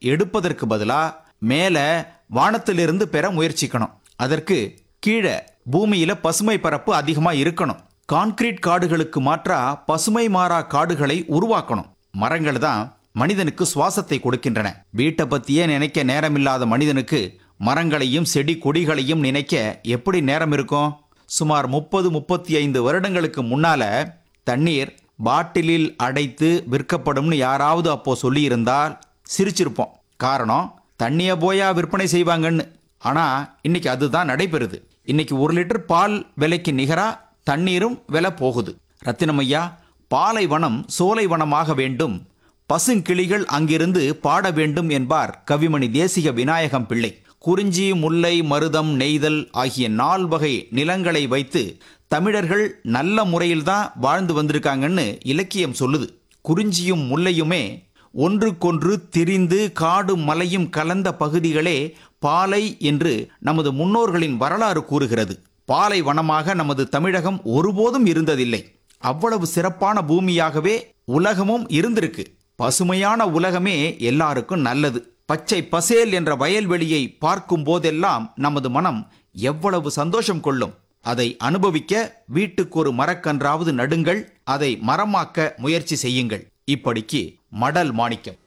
எடுப்பதற்கு பதிலா மேல வானத்திலிருந்து பெற முயற்சிக்கணும் அதற்கு கீழே பூமியில பசுமை பரப்பு அதிகமா இருக்கணும் கான்கிரீட் காடுகளுக்கு மாற்றா பசுமை மாறா காடுகளை உருவாக்கணும் மரங்கள் தான் மனிதனுக்கு சுவாசத்தை கொடுக்கின்றன வீட்டை பத்தியே நினைக்க நேரமில்லாத மனிதனுக்கு மரங்களையும் செடி கொடிகளையும் நினைக்க எப்படி நேரம் இருக்கும் சுமார் முப்பது முப்பத்தி ஐந்து வருடங்களுக்கு முன்னால தண்ணீர் பாட்டிலில் அடைத்து விற்கப்படும்னு யாராவது அப்போ சொல்லியிருந்தால் சிரிச்சிருப்போம் காரணம் தண்ணியை போயா விற்பனை செய்வாங்கன்னு ஆனா இன்னைக்கு அதுதான் நடைபெறுது இன்னைக்கு ஒரு லிட்டர் பால் விலைக்கு நிகரா தண்ணீரும் விலை போகுது ரத்தினமையா பாலைவனம் சோலைவனமாக வேண்டும் பசுங்கிளிகள் அங்கிருந்து பாட வேண்டும் என்பார் கவிமணி தேசிக விநாயகம் பிள்ளை குறிஞ்சி முல்லை மருதம் நெய்தல் ஆகிய நால்வகை நிலங்களை வைத்து தமிழர்கள் நல்ல முறையில்தான் வாழ்ந்து வந்திருக்காங்கன்னு இலக்கியம் சொல்லுது குறிஞ்சியும் முல்லையுமே ஒன்றுக்கொன்று திரிந்து காடு மலையும் கலந்த பகுதிகளே பாலை என்று நமது முன்னோர்களின் வரலாறு கூறுகிறது பாலை வனமாக நமது தமிழகம் ஒருபோதும் இருந்ததில்லை அவ்வளவு சிறப்பான பூமியாகவே உலகமும் இருந்திருக்கு பசுமையான உலகமே எல்லாருக்கும் நல்லது பச்சை பசேல் என்ற வயல்வெளியை பார்க்கும் போதெல்லாம் நமது மனம் எவ்வளவு சந்தோஷம் கொள்ளும் அதை அனுபவிக்க வீட்டுக்கு ஒரு மரக்கன்றாவது நடுங்கள் அதை மரமாக்க முயற்சி செய்யுங்கள் இப்படிக்கு மடல் மாணிக்கம்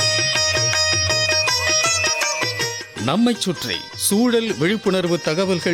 நம்மைச் சுற்றி சூழல் விழிப்புணர்வு தகவல்கள்